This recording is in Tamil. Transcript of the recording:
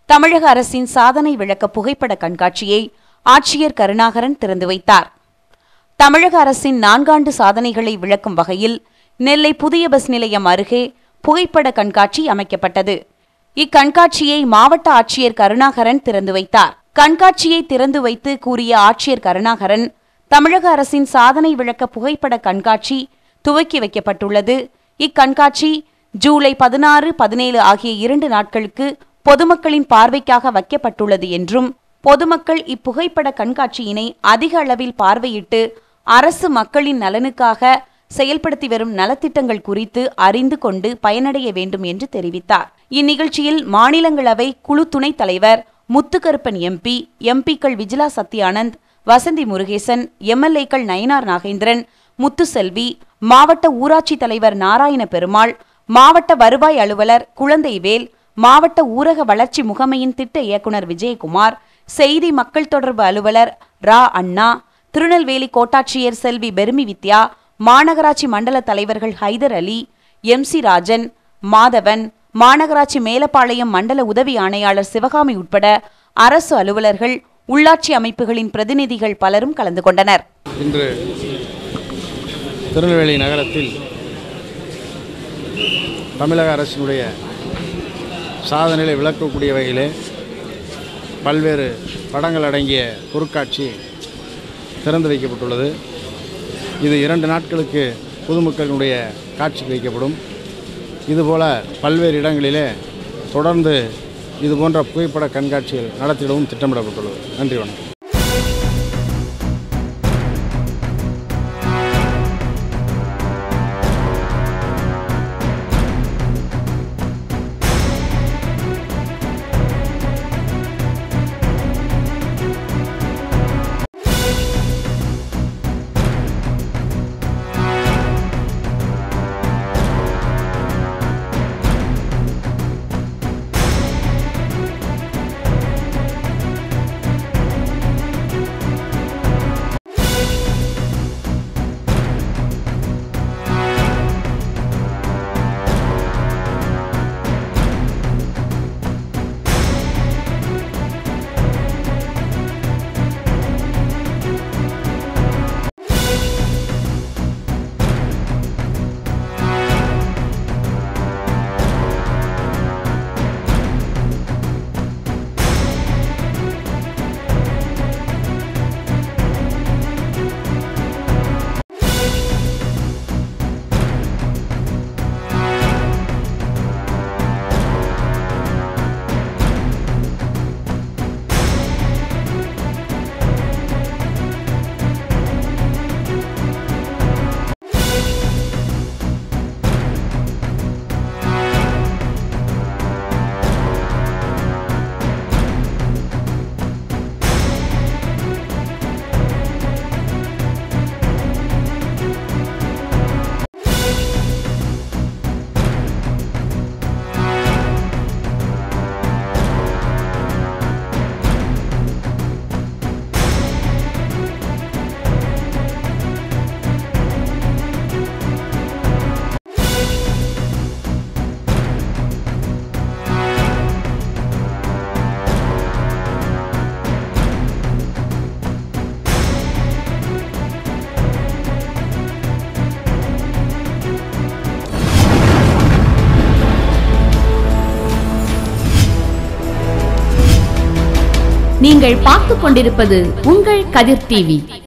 தமிழக அரசின் சாதனை விளக்க புகைப்பட கண்காட்சியை ஆட்சியர் கருணாகரன் திறந்து வைத்தார் தமிழக அரசின் நான்காண்டு சாதனைகளை விளக்கும் வகையில் நெல்லை புதிய பஸ் நிலையம் அருகே புகைப்பட கண்காட்சி அமைக்கப்பட்டது இக்கண்காட்சியை மாவட்ட ஆட்சியர் கருணாகரன் திறந்து வைத்தார் கண்காட்சியை திறந்து வைத்து கூறிய ஆட்சியர் கருணாகரன் தமிழக அரசின் சாதனை விளக்க புகைப்பட கண்காட்சி துவக்கி வைக்கப்பட்டுள்ளது இக்கண்காட்சி ஜூலை பதினாறு பதினேழு ஆகிய இரண்டு நாட்களுக்கு பொதுமக்களின் பார்வைக்காக வைக்கப்பட்டுள்ளது என்றும் பொதுமக்கள் இப்புகைப்பட கண்காட்சியினை அதிக அளவில் பார்வையிட்டு அரசு மக்களின் நலனுக்காக செயல்படுத்தி வரும் நலத்திட்டங்கள் குறித்து அறிந்து கொண்டு பயனடைய வேண்டும் என்று தெரிவித்தார் இந்நிகழ்ச்சியில் மாநிலங்களவை குழு துணைத் தலைவர் முத்துக்கருப்பன் எம்பி எம்பிக்கள் விஜிலா சத்யானந்த் வசந்தி முருகேசன் எம்எல்ஏக்கள் நயினார் நாகேந்திரன் முத்துசெல்வி மாவட்ட ஊராட்சி தலைவர் நாராயண பெருமாள் மாவட்ட வருவாய் அலுவலர் குழந்தைவேல் மாவட்ட ஊரக வளர்ச்சி முகமையின் திட்ட இயக்குனர் விஜயகுமார் செய்தி மக்கள் தொடர்பு அலுவலர் ரா அண்ணா திருநெல்வேலி கோட்டாட்சியர் செல்வி பெருமி வித்யா மாநகராட்சி மண்டல தலைவர்கள் ஹைதர் அலி எம் சி ராஜன் மாதவன் மாநகராட்சி மேலப்பாளையம் மண்டல உதவி ஆணையாளர் சிவகாமி உட்பட அரசு அலுவலர்கள் உள்ளாட்சி அமைப்புகளின் பிரதிநிதிகள் பலரும் கலந்து கொண்டனர் இன்று திருநெல்வேலி நகரத்தில் தமிழக அரசினுடைய சாதனைகளை விளக்கக்கூடிய வகையிலே பல்வேறு படங்கள் அடங்கிய பொருட்காட்சி திறந்து வைக்கப்பட்டுள்ளது இது இரண்டு நாட்களுக்கு பொதுமக்களினுடைய காட்சிக்கு வைக்கப்படும் இதுபோல பல்வேறு இடங்களிலே தொடர்ந்து இது போன்ற புகைப்பட கண்காட்சிகள் நடத்திடவும் திட்டமிடப்பட்டுள்ளது நன்றி வணக்கம் நீங்கள் பார்த்துக் கொண்டிருப்பது உங்கள் கதிர் டிவி